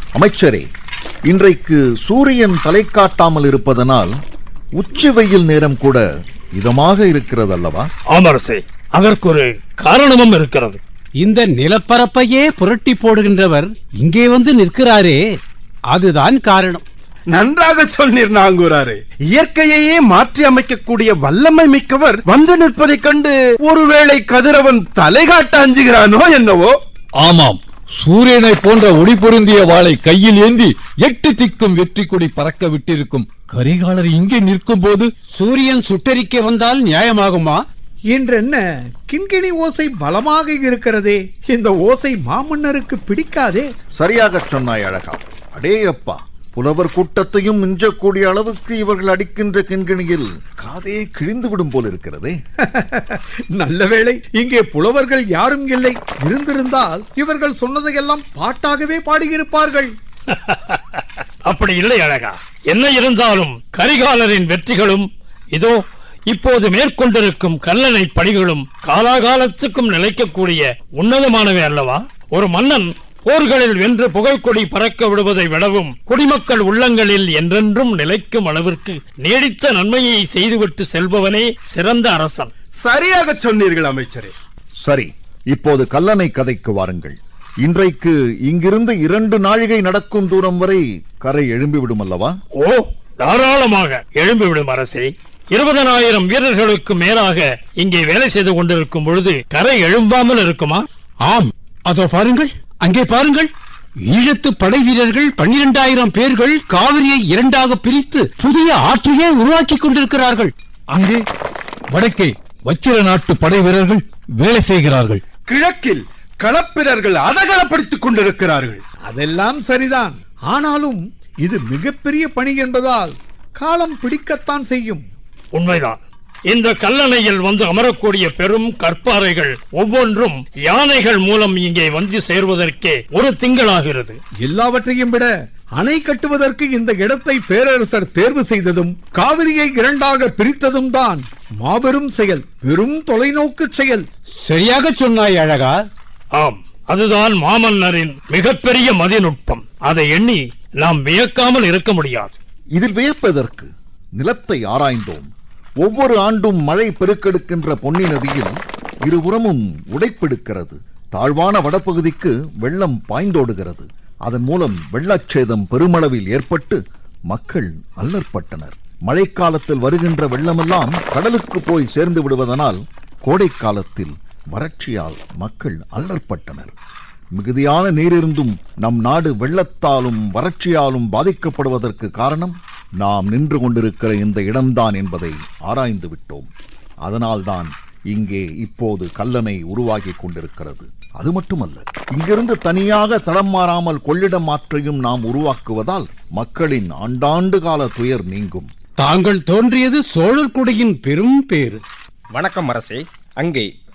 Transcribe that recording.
அமைச்சரே இன்றைக்கு சூரியன் தலை காட்டாமல் இருப்பதனால் உச்சி வெயில் நேரம் கூட இதமாக இருக்கிறது அல்லவா ஆமரசே அதற்கொரு காரணமும் இருக்கிறது இந்த நிலப்பரப்பையே புரட்டி போடுகின்றவர் இங்கே வந்து நிற்கிறாரே அதுதான் காரணம் நன்றாக சொன்னீர் நாங்கூராரு இயற்கையையே மாற்றி அமைக்கக்கூடிய வல்லமை மிக்கவர் வந்து நிற்பதைக் கண்டு ஒருவேளை கதிரவன் தலை காட்ட அஞ்சுகிறானோ என்னவோ ஆமாம் சூரியனை போன்ற ஒளி பொருந்திய வாளை கையில் ஏந்தி எட்டு திக்கும் வெற்றி கொடி பறக்க விட்டிருக்கும் கரிகாலர் இங்கே நிற்கும் போது சூரியன் சுட்டரிக்க வந்தால் நியாயமாகுமா என்றென்ன கிண்கிணி ஓசை பலமாக இருக்கிறதே இந்த ஓசை மாமன்னருக்கு பிடிக்காதே சரியாகச் சொன்னாய் அழகா அடேயப்பா புலவர் கூட்டத்தையும் மிஞ்சக்கூடிய அளவுக்கு இவர்கள் அடிக்கின்ற கிண்கிணியில் காதே கிழிந்து விடும் போல் இருக்கிறதே நல்ல வேளை இங்கே புலவர்கள் யாரும் இல்லை இருந்திருந்தால் இவர்கள் சொன்னதையெல்லாம் பாட்டாகவே பாடியிருப்பார்கள் அப்படி இல்லை அழகா என்ன இருந்தாலும் கரிகாலரின் வெற்றிகளும் இதோ இப்போது மேற்கொண்டிருக்கும் கல்லணை பணிகளும் காலாகாலத்துக்கும் நிலைக்கக்கூடிய உன்னதமானவை அல்லவா ஒரு மன்னன் போர்களில் வென்று புகைக்கொடி பறக்க விடுவதை விடவும் குடிமக்கள் உள்ளங்களில் என்றென்றும் நிலைக்கும் அளவிற்கு நீடித்த நன்மையை செய்துவிட்டு செல்பவனே சிறந்த அரசன் சரியாக சொன்னீர்கள் அமைச்சரே சரி இப்போது கல்லணை கதைக்கு வாருங்கள் இன்றைக்கு இங்கிருந்து இரண்டு நாழிகை நடக்கும் தூரம் வரை கரை எழும்பிவிடும் அல்லவா ஓ தாராளமாக எழும்பிவிடும் அரசே இருபதனாயிரம் வீரர்களுக்கு மேலாக இங்கே வேலை செய்து கொண்டிருக்கும் பொழுது கரை எழும்பாமல் இருக்குமா ஆம் அதோ பாருங்கள் அங்கே பாருங்கள் ஈழத்து படை வீரர்கள் பன்னிரண்டாயிரம் பேர்கள் காவிரியை இரண்டாக பிரித்து புதிய ஆற்றையே உருவாக்கிக் கொண்டிருக்கிறார்கள் அங்கே வடக்கே வச்சிர நாட்டு படை வீரர்கள் வேலை செய்கிறார்கள் கிழக்கில் களப்பிரர்கள் அதகலப்படுத்திக் கொண்டிருக்கிறார்கள் அதெல்லாம் சரிதான் ஆனாலும் இது மிகப்பெரிய பணி என்பதால் காலம் பிடிக்கத்தான் செய்யும் உண்மைதான் இந்த கல்லணையில் வந்து அமரக்கூடிய பெரும் கற்பாறைகள் ஒவ்வொன்றும் யானைகள் மூலம் இங்கே வந்து சேர்வதற்கே ஒரு திங்களாகிறது எல்லாவற்றையும் விட அணை கட்டுவதற்கு இந்த இடத்தை பேரரசர் தேர்வு செய்ததும் காவிரியை இரண்டாக பிரித்ததும் தான் மாபெரும் செயல் பெரும் தொலைநோக்கு செயல் சரியாக சொன்னாய் அழகா ஆம் அதுதான் மாமன்னரின் மிகப்பெரிய மதிநுட்பம் அதை எண்ணி நாம் வியக்காமல் இருக்க முடியாது இதில் வியப்பதற்கு நிலத்தை ஆராய்ந்தோம் ஒவ்வொரு ஆண்டும் மழை பெருக்கெடுக்கின்ற பொன்னி நதியில் இருபுறமும் உடைப்பெடுக்கிறது தாழ்வான வடபகுதிக்கு வெள்ளம் பாய்ந்தோடுகிறது அதன் மூலம் வெள்ளச்சேதம் பெருமளவில் ஏற்பட்டு மக்கள் அல்லற்பட்டனர் மழைக்காலத்தில் வருகின்ற வெள்ளமெல்லாம் கடலுக்கு போய் சேர்ந்து விடுவதனால் கோடை காலத்தில் வறட்சியால் மக்கள் அல்லற்பட்டனர் மிகுதியான நீரிருந்தும் நம் நாடு வெள்ளத்தாலும் வறட்சியாலும் பாதிக்கப்படுவதற்கு காரணம் நாம் நின்று கொண்டிருக்கிற இந்த இடம்தான் என்பதை ஆராய்ந்து விட்டோம் அதனால்தான் இங்கே இப்போது கல்லணை உருவாகிக் கொண்டிருக்கிறது அது மட்டுமல்ல இங்கிருந்து தனியாக தடம் மாறாமல் கொள்ளிடம் ஆற்றையும் நாம் உருவாக்குவதால் மக்களின் ஆண்டாண்டு கால துயர் நீங்கும் தாங்கள் தோன்றியது சோழர் குடியின் பெரும் பேறு வணக்கம் அரசே அங்கே